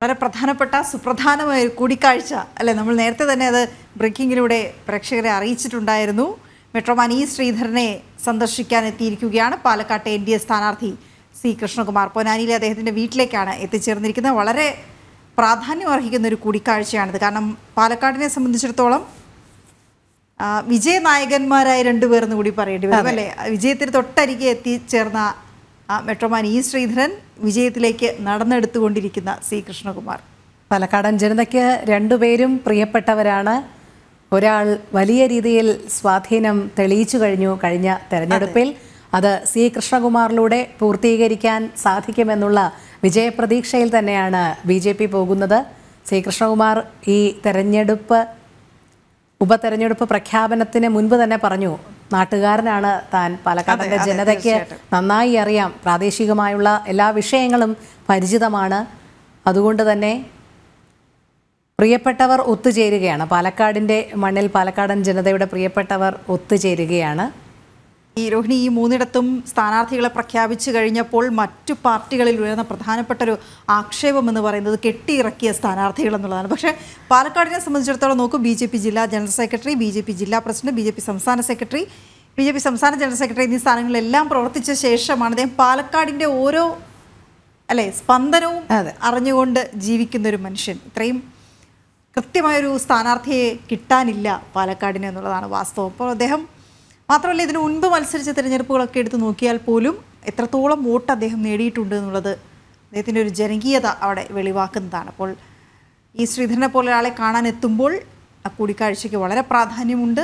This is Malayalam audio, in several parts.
വളരെ പ്രധാനപ്പെട്ട സുപ്രധാനമായ ഒരു കൂടിക്കാഴ്ച അല്ലെ നമ്മൾ നേരത്തെ തന്നെ അത് ബ്രേക്കിങ്ങിലൂടെ പ്രേക്ഷകരെ അറിയിച്ചിട്ടുണ്ടായിരുന്നു മെട്രോമാൻ ഇ ശ്രീധരനെ സന്ദർശിക്കാൻ എത്തിയിരിക്കുകയാണ് പാലക്കാട്ടെ എൻ ഡി എ സ്ഥാനാർത്ഥി സി കൃഷ്ണകുമാർ പൊന്നാനിയിലെ അദ്ദേഹത്തിൻ്റെ വീട്ടിലേക്കാണ് എത്തിച്ചേർന്നിരിക്കുന്നത് വളരെ പ്രാധാന്യം അർഹിക്കുന്ന ഒരു കൂടിക്കാഴ്ചയാണിത് കാരണം പാലക്കാടിനെ സംബന്ധിച്ചിടത്തോളം ആ, വിജയനായകന്മാരായ രണ്ടുപേർ എന്ന് കൂടി പറയേണ്ടി വരും അല്ലേ വിജയത്തിന് തൊട്ടരികെ എത്തിച്ചേർന്ന ആ, മെട്രോമാൻ ഇ ശ്രീധരൻ വിജയത്തിലേക്ക് നടന്നെടുത്തുകൊണ്ടിരിക്കുന്ന സി കൃഷ്ണകുമാർ പാലക്കാടൻ ജനതയ്ക്ക് രണ്ടുപേരും പ്രിയപ്പെട്ടവരാണ് ഒരാൾ വലിയ രീതിയിൽ സ്വാധീനം തെളിയിച്ചു കഴിഞ്ഞു കഴിഞ്ഞ തെരഞ്ഞെടുപ്പിൽ അത് സി കൃഷ്ണകുമാറിലൂടെ പൂർത്തീകരിക്കാൻ സാധിക്കുമെന്നുള്ള വിജയപ്രതീക്ഷയിൽ തന്നെയാണ് ബി ജെ പി പോകുന്നത് സി കൃഷ്ണകുമാർ ഈ തെരഞ്ഞെടുപ്പ് ഉപതെരഞ്ഞെടുപ്പ് പ്രഖ്യാപനത്തിന് മുൻപ് തന്നെ പറഞ്ഞു നാട്ടുകാരനാണ് താൻ പാലക്കാടിന്റെ അതെ, അതെ, ജനതയ്ക്ക് തീർച്ചയായിട്ടും. നന്നായി അറിയാം പ്രാദേശികമായുള്ള എല്ലാ വിഷയങ്ങളും പരിചിതമാണ് അതുകൊണ്ട് തന്നെ പ്രിയപ്പെട്ടവർ ഒത്തുചേരുകയാണ് പാലക്കാടിൻ്റെ മണ്ണിൽ പാലക്കാടൻ ജനതയുടെ പ്രിയപ്പെട്ടവർ ഒത്തുചേരുകയാണ് ഈ രോഹിണി ഈ മൂന്നിടത്തും സ്ഥാനാർത്ഥികളെ പ്രഖ്യാപിച്ചു കഴിഞ്ഞപ്പോൾ മറ്റു പാർട്ടികളിൽ ഉയർന്ന പ്രധാനപ്പെട്ട ഒരു ആക്ഷേപം എന്ന് പറയുന്നത് കെട്ടിയിറക്കിയ സ്ഥാനാർത്ഥികൾ എന്നുള്ളതാണ് പക്ഷേ പാലക്കാടിനെ സംബന്ധിച്ചിടത്തോളം നോക്കൂ ബി ജെ പി ജില്ലാ general secretary B J P ജില്ലാ പ്രസിഡന്റ് ബി ജെ പി സംസ്ഥാന സെക്രട്ടറി ബി ജെ പി സംസ്ഥാന ജനറൽ സെക്രട്ടറി എന്നീ സ്ഥാനങ്ങളിലെല്ലാം പ്രവർത്തിച്ച ശേഷമാണ് അദ്ദേഹം പാലക്കാടിൻ്റെ ഓരോ അല്ലെ സ്പന്ദനവും അതെ. അറിഞ്ഞുകൊണ്ട് ജീവിക്കുന്ന ഒരു മനുഷ്യൻ ഇത്രയും കൃത്യമായൊരു സ്ഥാനാർത്ഥിയെ കിട്ടാനില്ല പാലക്കാടിന് എന്നുള്ളതാണ് വാസ്തവം അപ്പോൾ അദ്ദേഹം മാത്രമല്ല ഇതിനു മുൻപ് മത്സരിച്ച തിരഞ്ഞെടുപ്പുകളൊക്കെ എടുത്ത് നോക്കിയാൽ പോലും എത്രത്തോളം വോട്ട് അദ്ദേഹം നേടിയിട്ടുണ്ട് എന്നുള്ളത് അദ്ദേഹത്തിൻ്റെ ഒരു ജനകീയത അവിടെ വെളിവാക്കുന്നതാണ് അപ്പോൾ ഈ ശ്രീധരനെ പോലെ ഒരാളെ കാണാൻ എത്തുമ്പോൾ ആ കൂടിക്കാഴ്ചയ്ക്ക് വളരെ പ്രാധാന്യമുണ്ട്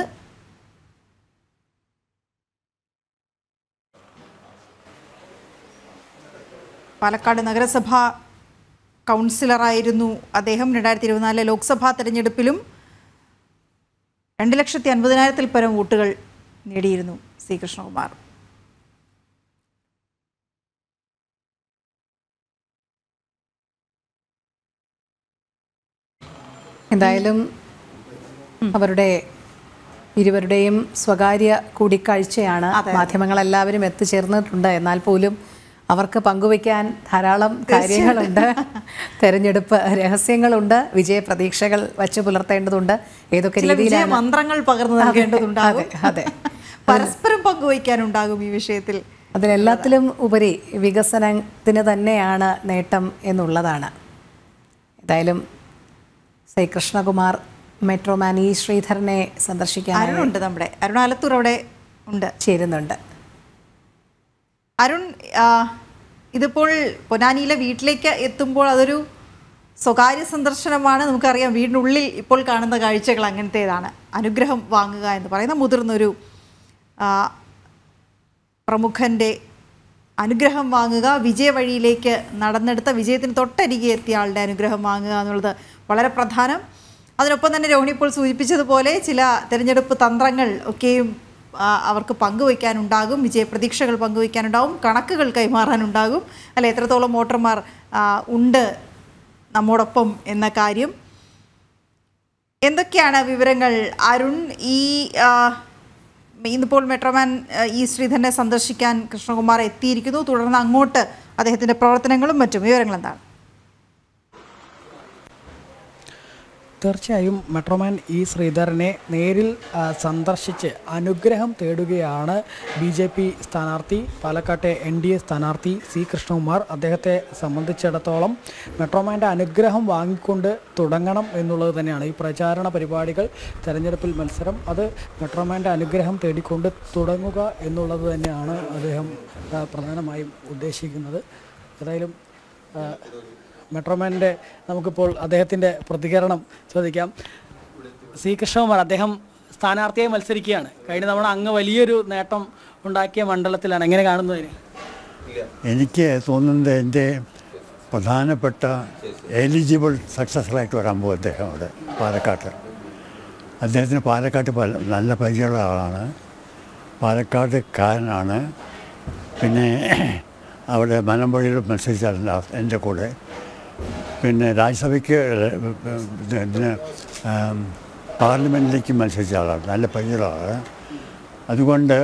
പാലക്കാട് നഗരസഭ കൗൺസിലറായിരുന്നു അദ്ദേഹം രണ്ടായിരത്തി ഇരുപത്തിനാലിലെ ലോക്സഭാ തെരഞ്ഞെടുപ്പിലും രണ്ട് ലക്ഷത്തി അൻപതിനായിരത്തിൽ പരം വോട്ടുകൾ നേടിയിരുന്നു സി കൃഷ്ണകുമാർ എന്തായാലും അവരുടെ ഇരുവരുടെയും സ്വകാര്യ കൂടിക്കാഴ്ചയാണ് മാധ്യമങ്ങളെല്ലാവരും എത്തിച്ചേർന്നിട്ടുണ്ട് എന്നാൽ പോലും അവർക്ക് പങ്കുവയ്ക്കാൻ ധാരാളം കാര്യങ്ങളുണ്ട് തെരഞ്ഞെടുപ്പ് രഹസ്യങ്ങളുണ്ട് വിജയപ്രതീക്ഷകൾ വച്ചു പുലർത്തേണ്ടതുണ്ട് ഏതൊക്കെ ചില വിജയ രീതിയിലാണ് മന്ത്രങ്ങൾ പകർന്നു നൽകേണ്ടതുണ്ടാകും അതെ, അതെ. പരസ്പരം പങ്കുവയ്ക്കാനുണ്ടാകും ഈ വിഷയത്തിൽ അതിലെല്ലാത്തിലും ഉപരി വികസനത്തിന് തന്നെയാണ് നേട്ടം എന്നുള്ളതാണ് ഏതായാലും ശ്രീ കൃഷ്ണകുമാർ മെട്രോമാൻ ഇ ശ്രീധരനെ സന്ദർശിക്കാനായി അരുണുണ്ട് നമ്മുടെ അരുൺ ആലത്തൂർ അവിടെ ഉണ്ട് ചേരുന്നുണ്ട് അരുൺ ആ, ഇതിപ്പോൾ പൊന്നാനിയിലെ വീട്ടിലേക്ക് എത്തുമ്പോൾ അതൊരു സ്വകാര്യ സന്ദർശനമാണ് നമുക്കറിയാം വീടിനുള്ളിൽ ഇപ്പോൾ കാണുന്ന കാഴ്ചകൾ അങ്ങനത്തേതാണ് അനുഗ്രഹം വാങ്ങുക എന്ന് പറയുന്ന മുതിർന്നൊരു ആ, പ്രമുഖൻ്റെ അനുഗ്രഹം വാങ്ങുക വിജയ വഴിയിലേക്ക് നടന്നെടുത്ത വിജയത്തിന് തൊട്ടരികെ എത്തിയ ആളുടെ അനുഗ്രഹം വാങ്ങുക എന്നുള്ളത് വളരെ പ്രധാനം അതിനൊപ്പം തന്നെ രോഹിണി ഇപ്പോൾ സൂചിപ്പിച്ചതുപോലെ ചില തിരഞ്ഞെടുപ്പ് തന്ത്രങ്ങൾ ഒക്കെയും ആ, അവർക്ക് പങ്കുവയ്ക്കാനുണ്ടാകും വിജയപ്രതീക്ഷകൾ പങ്കുവയ്ക്കാനുണ്ടാകും കണക്കുകൾ കൈമാറാനുണ്ടാകും അല്ലെ എത്രത്തോളം വോട്ടർമാർ ആ, ഉണ്ട് നമ്മോടൊപ്പം എന്ന കാര്യം എന്തൊക്കെയാണ് വിവരങ്ങൾ അരുൺ ഈ ആ, ഇന്നിപ്പോൾ മെട്രോമാൻ ആ, ഈ ശ്രീധരനെ സന്ദർശിക്കാൻ കൃഷ്ണകുമാർ എത്തിയിരിക്കുന്നു തുടർന്ന് അങ്ങോട്ട് അദ്ദേഹത്തിൻ്റെ പ്രവർത്തനങ്ങളും മറ്റും വിവരങ്ങൾ എന്താണ് തീർച്ചയായും മെട്രോമാൻ ഇ ശ്രീധരനെ നേരിൽ ആ, സന്ദർശിച്ച് അനുഗ്രഹം തേടുകയാണ് ബി ജെ പി സ്ഥാനാർത്ഥി പാലക്കാട്ടെ എൻ ഡി എ സ്ഥാനാർത്ഥി സി കൃഷ്ണകുമാർ അദ്ദേഹത്തെ സംബന്ധിച്ചിടത്തോളം മെട്രോമാൻ്റെ അനുഗ്രഹം വാങ്ങിക്കൊണ്ട് തുടങ്ങണം എന്നുള്ളത് തന്നെയാണ് ഈ പ്രചാരണ പരിപാടികൾ തെരഞ്ഞെടുപ്പിൽ മത്സരം അത് മെട്രോമാൻ്റെ അനുഗ്രഹം തേടിക്കൊണ്ട് തുടങ്ങുക എന്നുള്ളത് തന്നെയാണ് അദ്ദേഹം ആ, പ്രധാനമായും ഉദ്ദേശിക്കുന്നത് ഏതായാലും ആ, മെട്രോമാൻ്റെ നമുക്കിപ്പോൾ അദ്ദേഹത്തിൻ്റെ പ്രതികരണം ചോദിക്കാം സി കൃഷ്ണകുമാർ അദ്ദേഹം സ്ഥാനാർത്ഥിയായി മത്സരിക്കുകയാണ് കഴിഞ്ഞ തവണ അങ്ങ് വലിയൊരു നേട്ടം ഉണ്ടാക്കിയ മണ്ഡലത്തിലാണ് എങ്ങനെ കാണുന്നതിന് എനിക്ക് തോന്നുന്നത് എൻ്റെ പ്രധാനപ്പെട്ട എലിജിബിൾ സക്സസ്ഫുള്ളായിട്ട് വരാൻ പോകും അദ്ദേഹം അവിടെ പാലക്കാട്ട് അദ്ദേഹത്തിന് പാലക്കാട്ട് പല നല്ല പരിചയമുള്ള ആളാണ് പാലക്കാട് കാരനാണ് പിന്നെ അവിടെ മലമ്പുഴയിൽ മത്സരിച്ചായിരുന്നു എൻ്റെ കൂടെ പിന്നെ രാജ്യസഭയ്ക്ക് ഇതിന് ആം, പാർലമെൻറ്റിലേക്ക് മത്സരിച്ച ആളാണ് നല്ല പരിചയമുള്ള ആളാണ് അതുകൊണ്ട്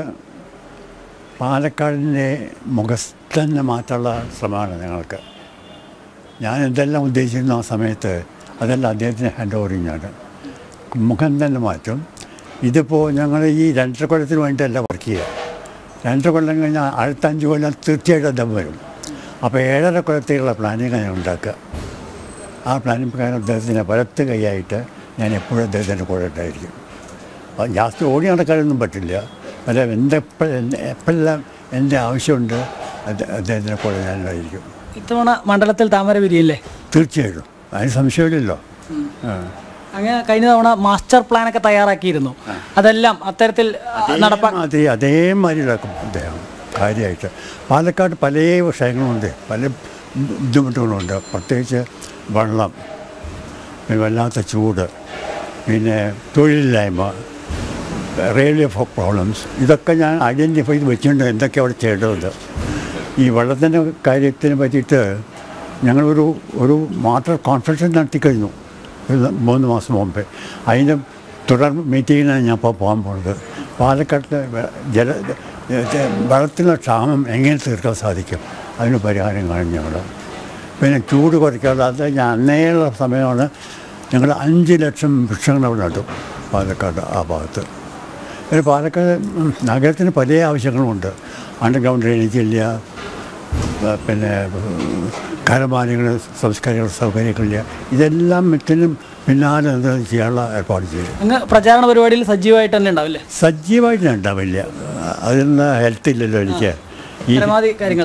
പാലക്കാടിൻ്റെ മുഖം തന്നെ മാറ്റാനുള്ള ശ്രമമാണ് ഞങ്ങൾക്ക് ഞാൻ എന്തെല്ലാം ഉദ്ദേശിച്ചിരുന്നു ആ സമയത്ത് അതെല്ലാം അദ്ദേഹത്തിന് ഹാൻഡ് ഓവർ ചെയ്യുന്നതാണ് മുഖം തന്നെ മാറ്റും ഇതിപ്പോൾ ഞങ്ങൾ ഈ രണ്ടര കൊല്ലത്തിന് വേണ്ടിയല്ല വർക്ക് ചെയ്യുക രണ്ടര കൊല്ലം കഴിഞ്ഞാൽ അടുത്ത അഞ്ച് കൊല്ലം തീർച്ചയായിട്ടും അദ്ദേഹം വരും അപ്പോൾ ഏഴര കൊല്ലത്തേക്കുള്ള പ്ലാനിങ് ഞാൻ ഉണ്ടാക്കുക ആ പ്ലാനിങ് പ്രകാരം അദ്ദേഹത്തിൻ്റെ വലത്ത് കൈയായിട്ട് ഞാൻ എപ്പോഴും അദ്ദേഹത്തിൻ്റെ കൂടെ ഉണ്ടായിരിക്കും അപ്പോൾ ജാസ്തി ഓടി നടക്കാനൊന്നും പറ്റില്ല അല്ല എന്തെപ്പോഴും എപ്പോഴെല്ലാം എൻ്റെ ആവശ്യമുണ്ട് അത് അദ്ദേഹത്തിൻ്റെ കൂടെ ഞാൻ ഉണ്ടായിരിക്കും ഇത്തവണ മണ്ഡലത്തിൽ താമര വിരിയില്ലേ തീർച്ചയായിട്ടും അതിന് സംശയമില്ലല്ലോ ആ. അങ്ങനെ കഴിഞ്ഞ തവണ മാസ്റ്റർ പ്ലാൻ ഒക്കെ തയ്യാറാക്കിയിരുന്നു അതെല്ലാം അത്തരത്തിൽ നടപ്പാ അതേ അതേമാതിരി നടക്കും അദ്ദേഹം കാര്യമായിട്ട് പാലക്കാട് പല വിഷയങ്ങളുണ്ട് പല ബുദ്ധിമുട്ടുകളുണ്ട് പ്രത്യേകിച്ച് വെള്ളം പിന്നെ വല്ലാത്ത ചൂട് പിന്നെ തൊഴിലില്ലായ്മ റെയിൽവേ പ്രോബ്ലംസ് ഇതൊക്കെ ഞാൻ ഐഡൻറ്റിഫൈ ചെയ്ത് വെച്ചിട്ടുണ്ട് എന്തൊക്കെ അവിടെ ചെയ്യേണ്ടത് ഈ വെള്ളത്തിൻ്റെ കാര്യത്തിനെ പറ്റിയിട്ട് ഞങ്ങളൊരു ഒരു വാട്ടർ കോൺഫറൻസ് നടത്തി കഴിഞ്ഞു ഒരു മൂന്ന് മാസം മുമ്പേ അതിൻ്റെ തുടർ മീറ്റിങ്ങിനാണ് ഞാൻ ഇപ്പോൾ പോകാൻ പോകുന്നത് പാലക്കാട്ടിലെ വെ- ജല ജ- വെള്ളത്തിനുള്ള ക്ഷാമം എങ്ങനെ തീർക്കാൻ സാധിക്കും അതിന് പരിഹാരം കാണും ഞങ്ങൾ പിന്നെ ചൂട് കുറയ്ക്കാതെ അത് ഞാൻ അന്നേയുള്ള സമയമാണ് ഞങ്ങൾ അഞ്ച് ലക്ഷം വൃക്ഷങ്ങൾ അവിടെ നട്ടു പാലക്കാട് ആ ഭാഗത്ത് പിന്നെ പാലക്കാട് ഉം, നഗരത്തിന് പല ആവശ്യങ്ങളുമുണ്ട് അണ്ടർഗ്രൗണ്ട് ഡ്രെയിനേജ് ഇല്ല ആ, പിന്നെ ഉം, കരമാലികൾ സംസ്കാരിക സൗകര്യങ്ങളില്ല ഇതെല്ലാം മറ്റിനും പിന്നാലെ നിന്ന് ചെയ്യാനുള്ള ഏർപ്പാട് ചെയ്തു അങ്ങ് പ്രചാരണ പരിപാടിയിൽ സജീവമായിട്ട് തന്നെ ഉണ്ടാവില്ലേ സജീവമായിട്ട് ഞാൻ ഉണ്ടാവില്ല അതിനുള്ള ഹെൽത്ത് ഇല്ലല്ലോ എനിക്ക് ഈ പരമാവധി കാര്യങ്ങൾ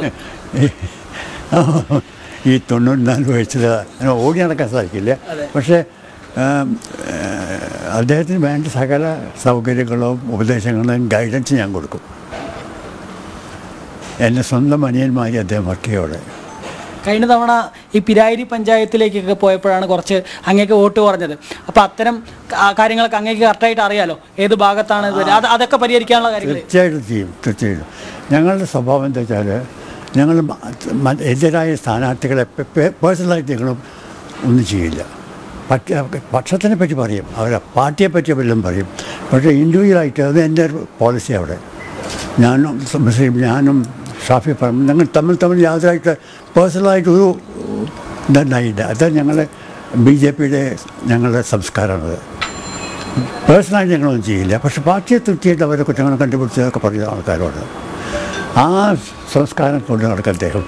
ഈ തൊണ്ണൂറ്റിനാല് വയസ്സിൽ അങ്ങനെ ഓടി നടക്കാൻ സാധിക്കില്ല പക്ഷേ ആം, ഏഹ്, അദ്ദേഹത്തിന് വേണ്ട സകല സൗകര്യങ്ങളും ഉപദേശങ്ങളും ഗൈഡൻസ് ഞാൻ കൊടുക്കും എൻ്റെ സ്വന്തം അനിയന്മാരി അദ്ദേഹം വർക്ക് ചെയ്യോടെ കഴിഞ്ഞ തവണ ഈ പിരായിരി പഞ്ചായത്തിലേക്കൊക്കെ പോയപ്പോഴാണ് കുറച്ച് അങ്ങേക്ക് വോട്ട് കുറഞ്ഞത് അപ്പോൾ അത്തരം ആ കാര്യങ്ങളൊക്കെ അങ്ങേക്ക് കറക്റ്റായിട്ട് അറിയാലോ ഏത് ഭാഗത്താണ് ഇത് വരുന്നത്. അത് അതൊക്കെ പരിഹരിക്കാനുള്ള കാര്യങ്ങൾ തീർച്ചയായിട്ടും ചെയ്യും തീർച്ചയായിട്ടും ഞങ്ങളുടെ സ്വഭാവം എന്താ വെച്ചാൽ ഞങ്ങൾ മ- മ- എതിരായ സ്ഥാനാർത്ഥികളെ പേഴ്സണലായിട്ട് ഞങ്ങളും ഒന്നും ചെയ്യില്ല പക്ഷ പക്ഷത്തിനെ പറ്റി പറയും അവരെ പാർട്ടിയെ പറ്റി വല്ലതും പറയും പക്ഷേ ഇൻഡിവിജ്വലായിട്ട് അത് എൻ്റെ ഒരു പോളിസി അവിടെ ഞാനും മുസ്ലിം ഞാനും ഷാഫി പറയും ഞങ്ങൾ തമ്മിൽ തമ്മിൽ യാതൊരായിട്ട് പേഴ്സണലായിട്ട് ഒരു ഇതുണ്ടായില്ല അത് ഞങ്ങൾ ബി ജെ പിയുടെ ഞങ്ങളുടെ സംസ്കാരമാണത് പേഴ്സണലായിട്ട് ഞങ്ങളൊന്നും ചെയ്യില്ല പക്ഷെ പാർട്ടിയെ തൃപ്തിയായിട്ട് അവരെ കുറ്റങ്ങൾ കണ്ടുപിടിച്ചതൊക്കെ പറയുന്ന ആൾക്കാരോട് ആ സംസ്കാരം കൊണ്ട് നടക്കുക അദ്ദേഹം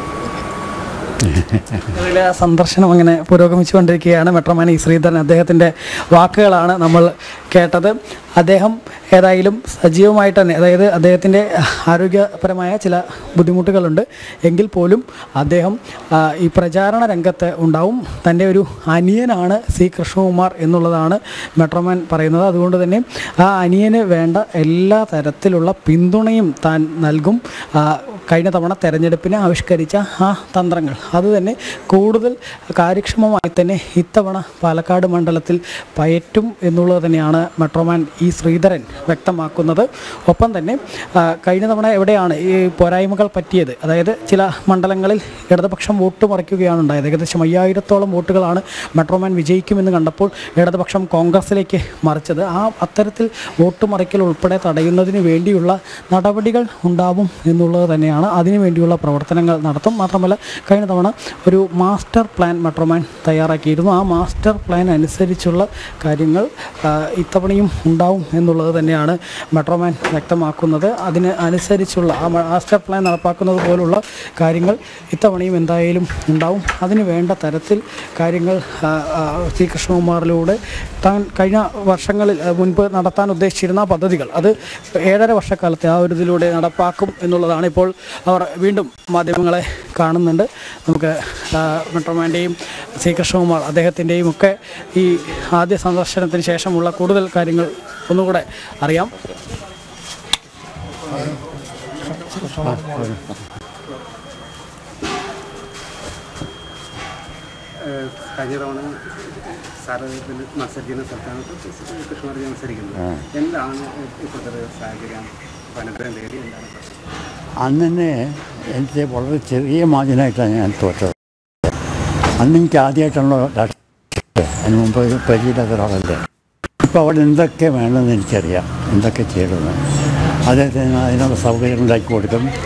അതിലെ സന്ദർശനം അങ്ങനെ പുരോഗമിച്ചുകൊണ്ടിരിക്കുകയാണ് മെട്രോമാൻ ഇ ശ്രീധരൻ അദ്ദേഹത്തിൻ്റെ വാക്കുകളാണ് നമ്മൾ കേട്ടത് അദ്ദേഹം ഏതായാലും സജീവമായിട്ട് തന്നെ അതായത് അദ്ദേഹത്തിൻ്റെ ആരോഗ്യപരമായ ചില ബുദ്ധിമുട്ടുകളുണ്ട് എങ്കിൽ പോലും അദ്ദേഹം ആ, ഈ പ്രചാരണ രംഗത്ത് ഉണ്ടാവും തൻ്റെ ഒരു അനിയനാണ് സി കൃഷ്ണകുമാർ എന്നുള്ളതാണ് മെട്രോമാൻ പറയുന്നത് അതുകൊണ്ട് തന്നെ ആ അനിയന് വേണ്ട എല്ലാ തരത്തിലുള്ള പിന്തുണയും താൻ നൽകും ആ, കഴിഞ്ഞ തവണ തെരഞ്ഞെടുപ്പിന് ആവിഷ്കരിച്ച ആ തന്ത്രങ്ങൾ അത് തന്നെ കൂടുതൽ കാര്യക്ഷമമായി തന്നെ ഇത്തവണ പാലക്കാട് മണ്ഡലത്തിൽ പയറ്റും എന്നുള്ളത് തന്നെയാണ് മെട്രോമാൻ ഇ ശ്രീധരൻ വ്യക്തമാക്കുന്നത് ഒപ്പം തന്നെ ആ, കഴിഞ്ഞ തവണ എവിടെയാണ് ഈ പോരായ്മകൾ പറ്റിയത് അതായത് ചില മണ്ഡലങ്ങളിൽ ഇടതുപക്ഷം വോട്ട് മറിക്കുകയാണ് ഉണ്ടായത് ഏകദേശം അയ്യായിരത്തോളം വോട്ടുകളാണ് മെട്രോമാൻ വിജയിക്കുമെന്ന് കണ്ടപ്പോൾ ഇടതുപക്ഷം കോൺഗ്രസിലേക്ക് മറിച്ചത് ആ അത്തരത്തിൽ വോട്ട് മറിക്കൽ ഉൾപ്പെടെ തടയുന്നതിന് വേണ്ടിയുള്ള നടപടികൾ ഉണ്ടാവും എന്നുള്ളത് തന്നെയാണ് അതിനു വേണ്ടിയുള്ള പ്രവർത്തനങ്ങൾ നടത്തും മാത്രമല്ല കഴിഞ്ഞ തവണ ഒരു മാസ്റ്റർ പ്ലാൻ മെട്രോമാൻ തയ്യാറാക്കിയിരുന്നു ആ മാസ്റ്റർ പ്ലാൻ അനുസരിച്ചുള്ള കാര്യങ്ങൾ ആ, ഇത്തവണയും ഉണ്ടാവും എന്നുള്ളത് തന്നെയാണ് മെട്രോമാൻ വ്യക്തമാക്കുന്നത് അതിന് അനുസരിച്ചുള്ള ആ മ- മാസ്റ്റർ പ്ലാൻ നടപ്പാക്കുന്നത് പോലുള്ള കാര്യങ്ങൾ ഇത്തവണയും എന്തായാലും ഉണ്ടാവും അതിന് വേണ്ട തരത്തിൽ കാര്യങ്ങൾ ആ, ആ, സി കൃഷ്ണകുമാറിലൂടെ താൻ കഴിഞ്ഞ വർഷങ്ങളിൽ ആ, മുൻപ് നടത്താൻ ഉദ്ദേശിച്ചിരുന്ന പദ്ധതികൾ അത് ഏഴര വർഷക്കാലത്തെ ആ ഒരു ഇതിലൂടെ നടപ്പാക്കും എന്നുള്ളതാണ് ഇപ്പോൾ അവർ വീണ്ടും മാധ്യമങ്ങളെ കാണുന്നുണ്ട് നമുക്ക് ആ, മെട്രോമാൻ്റെയും സി കൃഷ്ണകുമാർ അദ്ദേഹത്തിൻ്റെയും ഒക്കെ ഈ ആദ്യ സന്ദർശനത്തിന് ശേഷമുള്ള കൂടുതൽ കാര്യങ്ങൾ ഒന്നുകൂടെ അറിയാം ഏഹ് കഴിഞ്ഞ തവണ സാറ് ഇതിൽ മത്സരിക്കുന്ന സ്ഥലത്താണ് കൃഷ്ണമാർജി മത്സരിക്കുന്നത് എന്താണ് ഇപ്പോഴത്തെ ഒരു സാഹചര്യം പനപ്പുരം തേടി എന്താണ് പ്രശ്നം? അന്ന് തന്നെ എനിക്ക് വളരെ ചെറിയ മാർജിനായിട്ടാണ് ഞാൻ തോറ്റത് അന്ന് എനിക്ക് ആദ്യമായിട്ടാണല്ലോ രാഷ്ട്രീയം അതിന് മുമ്പ് ഒരു പരിചയമില്ലാത്ത ഒരാളല്ലേ ഇപ്പോൾ അവിടെ എന്തൊക്കെ വേണമെന്ന് എനിക്കറിയാം എന്തൊക്കെ ചെയ്യണമെന്ന് അദ്ദേഹത്തിന് അതിനുള്ള സൗകര്യം ഉണ്ടാക്കി കൊടുക്കും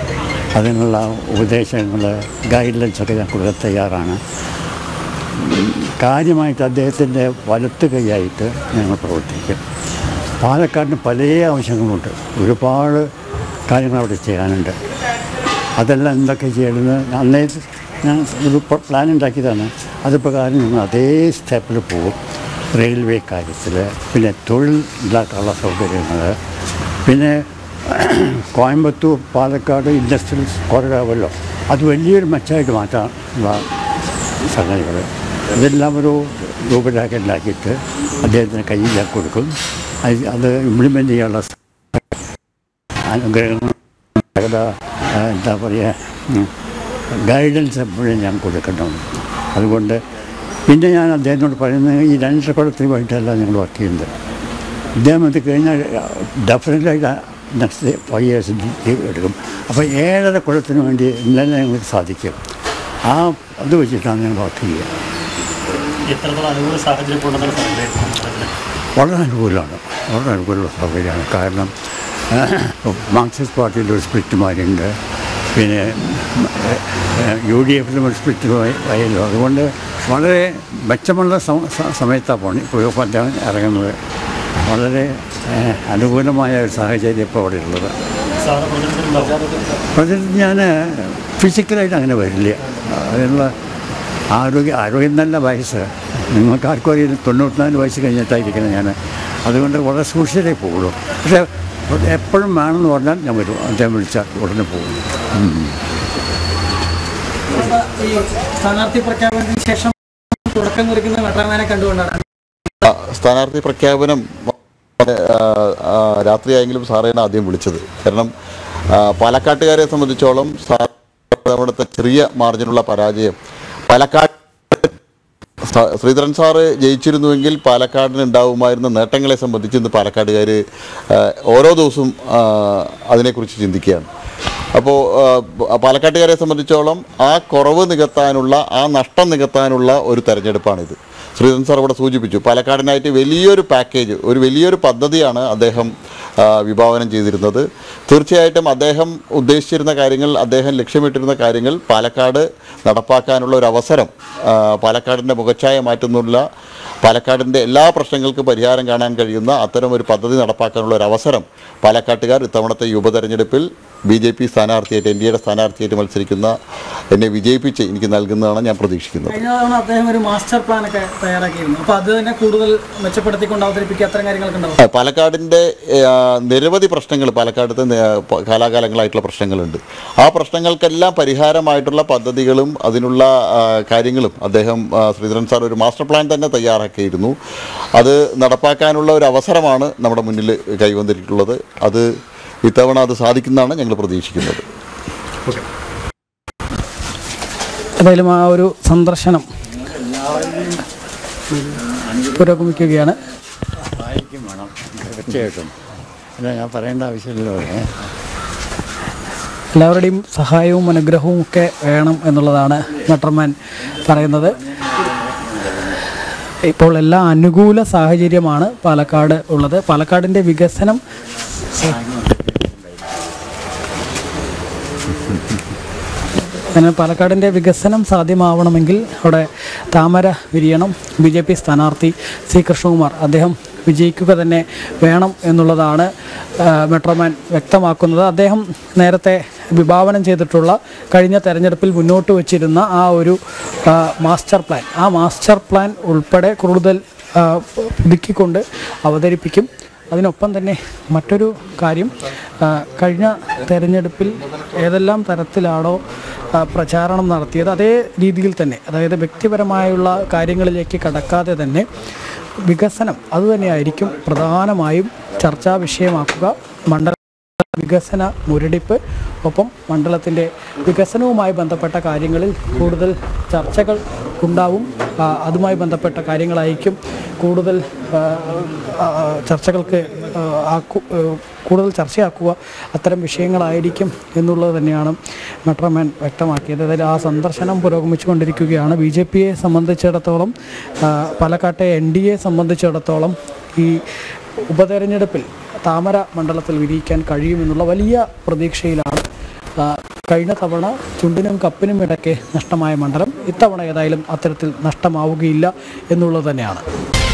അതിനുള്ള ഉപദേശങ്ങൾ ഗൈഡ് ലൈൻസൊക്കെ ഞാൻ കൊടുക്കാൻ തയ്യാറാണ് കാര്യമായിട്ട് അദ്ദേഹത്തിൻ്റെ വലത്ത് കൈയായിട്ട് ഞങ്ങൾ പ്രവർത്തിക്കും പാലക്കാടിന് പല ആവശ്യങ്ങളുണ്ട് ഒരുപാട് കാര്യങ്ങൾ അവിടെ ചെയ്യാനുണ്ട് അതെല്ലാം എന്തൊക്കെ ചെയ്യണമെന്ന് അന്നേ ഞാൻ ഒരു പ- പ്ലാൻ ഉണ്ടാക്കിയതാണ് അത് പ്രകാരം ഞങ്ങൾ അതേ സ്റ്റെപ്പിൽ പോകും റെയിൽവേ കാര്യത്തിൽ പിന്നെ തൊഴിൽ ഉണ്ടാക്കാനുള്ള സൗകര്യങ്ങൾ പിന്നെ കോയമ്പത്തൂർ പാലക്കാട് ഇൻഡസ്ട്രിയൽ കോറിഡോറല്ലോ അത് വലിയൊരു മെച്ചമായിട്ട് മാറ്റാനുള്ള സംഗതികൾ ഇതെല്ലാം ഒരു രൂപരേഖ ഉണ്ടാക്കിയിട്ട് അദ്ദേഹത്തിന് കയ്യിലാക്കി കൊടുക്കും അത് അത് ഇംപ്ലിമെൻ്റ് ചെയ്യാനുള്ള അനുഗ്രഹങ്ങൾ സകല, ആ, എന്താ പറയുക ഗൈഡൻസ് എപ്പോഴും ഞാൻ കൊടുക്കണം അതുകൊണ്ട് പിന്നെ ഞാൻ അദ്ദേഹത്തിനോട് പറയുന്നത് ഈ രണ്ടര കൊല്ലത്തിന് വേണ്ടിയിട്ടല്ല ഞങ്ങൾ വർക്ക് ചെയ്യുന്നത് ഇദ്ദേഹം ഇത് കഴിഞ്ഞാൽ ഡെഫിനറ്റായിട്ട് നെക്സ്റ്റ് ഫൈവ് ഇയേഴ്സ് ലീവ് എടുക്കും അപ്പോൾ ഏഴര കൊല്ലത്തിന് വേണ്ടി ഇന്നലെ ഞങ്ങൾക്ക് സാധിക്കും ആ അത് വെച്ചിട്ടാണ് ഞങ്ങൾ വർക്ക് ചെയ്യുക എത്രത്തോളം അനുകൂല സാഹചര്യം കൊണ്ടെന്നാണ് സാഹചര്യം വളരെ അനുകൂലമാണ് വളരെ അനുകൂലമുള്ള സൗകര്യമാണ് കാരണം മാർക്സിസ്റ്റ് പാർട്ടിയിൽ ഒരു സ്പ്ലിറ്റുമാരുണ്ട് പിന്നെ യു ഡി എഫിലും ഒരു സ്പ്ലിറ്റ് ആയല്ലോ അതുകൊണ്ട് വളരെ മെച്ചമുള്ള സമ- സ- സമയത്താണ് പോണി ഇപ്പോൾ അദ്ദേഹം ഇറങ്ങുന്നത് വളരെ ഏഹ്, അനുകൂലമായ ഒരു സാഹചര്യം ഇപ്പോൾ അവിടെ ഉള്ളത് സാധാരണ പ്രചരണത്തിലുണ്ടാവും പ്രചരണം ഞാൻ ഫിസിക്കലായിട്ട് അങ്ങനെ വരില്ല അതിനുള്ള ആരോഗ്യ ആരോഗ്യം നല്ല വയസ്സ് നിങ്ങൾക്ക് ആർക്കും അറിയില്ല തൊണ്ണൂറ്റിനാല് വയസ്സ് കഴിഞ്ഞിട്ടായിരിക്കുന്നത് ഞാൻ അതുകൊണ്ട് വളരെ സൂക്ഷിച്ചേ പോകുള്ളൂ പക്ഷേ എപ്പോഴും വേണമെന്ന് പറഞ്ഞാൽ ഞാൻ വരും അദ്ദേഹം വിളിച്ചാൽ ഉടനെ പോകും ഈ സ്ഥാനാർത്ഥി പ്രഖ്യാപനത്തിന് ശേഷം തുടക്കം കുറിക്കുന്ന മെട്രോമാനെ കണ്ടുകൊണ്ടാണ് ആ, സ്ഥാനാർത്ഥി പ്രഖ്യാപനം ആ, ആ, രാത്രിയായെങ്കിലും സാറേണ് ആദ്യം വിളിച്ചത് കാരണം ആ, പാലക്കാട്ടുകാരെ സംബന്ധിച്ചോളം സാർ അവിടുത്തെ ചെറിയ മാർജിനുള്ള പരാജയം പാലക്കാട് സ- ശ്രീധരൻ സാറ് ജയിച്ചിരുന്നുവെങ്കിൽ പാലക്കാടിന് ഉണ്ടാവുമായിരുന്ന നേട്ടങ്ങളെ സംബന്ധിച്ച് ഇന്ന് പാലക്കാടുകാർ ഓരോ ദിവസവും ആ, അതിനെക്കുറിച്ച് ചിന്തിക്കുകയാണ് അപ്പോൾ പാലക്കാട്ടുകാരെ സംബന്ധിച്ചോളം ആ കുറവ് നികത്താനുള്ള ആ നഷ്ടം നികത്താനുള്ള ഒരു തെരഞ്ഞെടുപ്പാണിത് ശ്രീധരൻ സാർ ഇവിടെ സൂചിപ്പിച്ചു പാലക്കാടിനായിട്ട് വലിയൊരു പാക്കേജ് ഒരു വലിയൊരു പദ്ധതിയാണ് അദ്ദേഹം ആ, വിഭാവനം ചെയ്തിരുന്നത് തീർച്ചയായിട്ടും അദ്ദേഹം ഉദ്ദേശിച്ചിരുന്ന കാര്യങ്ങൾ അദ്ദേഹം ലക്ഷ്യമിട്ടിരുന്ന കാര്യങ്ങൾ പാലക്കാട് നടപ്പാക്കാനുള്ള ഒരു അവസരം ആ, പാലക്കാടിൻ്റെ മുഖച്ഛായ മാറ്റുന്നുള്ള പാലക്കാടിൻ്റെ എല്ലാ പ്രശ്നങ്ങൾക്കും പരിഹാരം കാണാൻ കഴിയുന്ന അത്തരം ഒരു പദ്ധതി നടപ്പാക്കാനുള്ള ഒരു അവസരം പാലക്കാട്ടുകാർ ഇത്തവണത്തെ ഈ ഉപതെരഞ്ഞെടുപ്പിൽ ബി ജെ പി സ്ഥാനാർത്ഥിയായിട്ട് എൻ ഡി എയുടെ സ്ഥാനാർത്ഥിയായിട്ട് മത്സരിക്കുന്ന എന്നെ വിജയിപ്പിച്ച് എനിക്ക് നൽകുന്നതാണ് ഞാൻ പ്രതീക്ഷിക്കുന്നത് കഴിഞ്ഞ തവണ അദ്ദേഹം ഒരു മാസ്റ്റർ പ്ലാൻ ഒക്കെ തയ്യാറാക്കിയിരുന്നു അപ്പോൾ അത് തന്നെ കൂടുതൽ മെച്ചപ്പെടുത്തിക്കൊണ്ട് അവതരിപ്പിക്കുക അത്തരം കാര്യങ്ങളൊക്കെ ഉണ്ടാവും ആ, പാലക്കാടിൻ്റെ ആ, നിരവധി പ്രശ്നങ്ങൾ പാലക്കാടത്തെ നെ- പ- കാലാകാലങ്ങളായിട്ടുള്ള പ്രശ്നങ്ങളുണ്ട് ആ പ്രശ്നങ്ങൾക്കെല്ലാം പരിഹാരമായിട്ടുള്ള പദ്ധതികളും അതിനുള്ള ആ, കാര്യങ്ങളും അദ്ദേഹം ആ, ശ്രീധരൻ സാർ ഒരു മാസ്റ്റർ പ്ലാൻ തന്നെ തയ്യാറാക്കിയിരുന്നു അത് നടപ്പാക്കാനുള്ള ഒരു അവസരമാണ് നമ്മുടെ മുന്നിൽ കൈവന്നിട്ടുള്ളത് അത് ഇത്തവണ അത് സാധിക്കുന്നതാണ് ഞങ്ങൾ പ്രതീക്ഷിക്കുന്നത് ഏതായാലും ആ ഒരു സന്ദർശനം പുരോഗമിക്കുകയാണ് സഹായിക്കും വേണം തീർച്ചയായിട്ടും അല്ല ഞാൻ പറയേണ്ട ആവശ്യമില്ലല്ലോ ഏ എല്ലാവരുടെയും സഹായവും അനുഗ്രഹവും ഒക്കെ വേണം എന്നുള്ളതാണ് മെട്രോമാൻ പറയുന്നത് ഇപ്പോൾ എല്ലാ അനുകൂല സാഹചര്യമാണ് പാലക്കാട് ഉള്ളത് പാലക്കാടിൻ്റെ വികസനം അങ്ങനെ പാലക്കാടിൻ്റെ വികസനം സാധ്യമാവണമെങ്കിൽ അവിടെ താമര വിരിയണം ബി ജെ പി സ്ഥാനാർത്ഥി സി കൃഷ്ണകുമാർ അദ്ദേഹം വിജയിക്കുക തന്നെ വേണം എന്നുള്ളതാണ് ആ, മെട്രോമാൻ വ്യക്തമാക്കുന്നത് അദ്ദേഹം നേരത്തെ വിഭാവനം ചെയ്തിട്ടുള്ള കഴിഞ്ഞ തെരഞ്ഞെടുപ്പിൽ മുന്നോട്ട് വച്ചിരുന്ന ആ ഒരു ആ, മാസ്റ്റർ പ്ലാൻ ആ മാസ്റ്റർ പ്ലാൻ ഉൾപ്പെടെ കൂടുതൽ ആ, പുതുക്കിക്കൊണ്ട് അവതരിപ്പിക്കും അതിനൊപ്പം തന്നെ മറ്റൊരു കാര്യം ആ, കഴിഞ്ഞ തെരഞ്ഞെടുപ്പിൽ ഏതെല്ലാം തരത്തിലാണോ ആ, പ്രചാരണം നടത്തിയത് അതേ രീതിയിൽ തന്നെ അതായത് വ്യക്തിപരമായുള്ള കാര്യങ്ങളിലേക്ക് കടക്കാതെ തന്നെ വികസനം അതുതന്നെയായിരിക്കും പ്രധാനമായും ചർച്ചാ വിഷയമാക്കുക മണ്ഡല വികസന മുരടിപ്പ് ഒപ്പം മണ്ഡലത്തിൻ്റെ വികസനവുമായി ബന്ധപ്പെട്ട കാര്യങ്ങളിൽ കൂടുതൽ ചർച്ചകൾ ഉണ്ടാവും ആ, അതുമായി ബന്ധപ്പെട്ട കാര്യങ്ങളായിരിക്കും കൂടുതൽ ആ, ആ, ചർച്ചകൾക്ക് ആ, ആക്കു ആ, കൂടുതൽ ചർച്ചയാക്കുക അത്തരം വിഷയങ്ങളായിരിക്കും എന്നുള്ളത് തന്നെയാണ് മെട്രോമാൻ വ്യക്തമാക്കിയത് അതായത് ആ സന്ദർശനം പുരോഗമിച്ചുകൊണ്ടിരിക്കുകയാണ് ബി ജെ പിയെ സംബന്ധിച്ചിടത്തോളം ആ, പാലക്കാട്ടെ എൻ ഡി എ സംബന്ധിച്ചിടത്തോളം ഈ ഉപതെരഞ്ഞെടുപ്പിൽ താമര മണ്ഡലത്തിൽ വിരിയിക്കാൻ കഴിയുമെന്നുള്ള വലിയ പ്രതീക്ഷയിലാണ് ആ, കഴിഞ്ഞ തവണ ചുണ്ടിനും കപ്പിനും ഇടയ്ക്ക് നഷ്ടമായ മണ്ഡലം ഇത്തവണ ഏതായാലും അത്തരത്തിൽ നഷ്ടമാവുകയില്ല എന്നുള്ളത് തന്നെയാണ്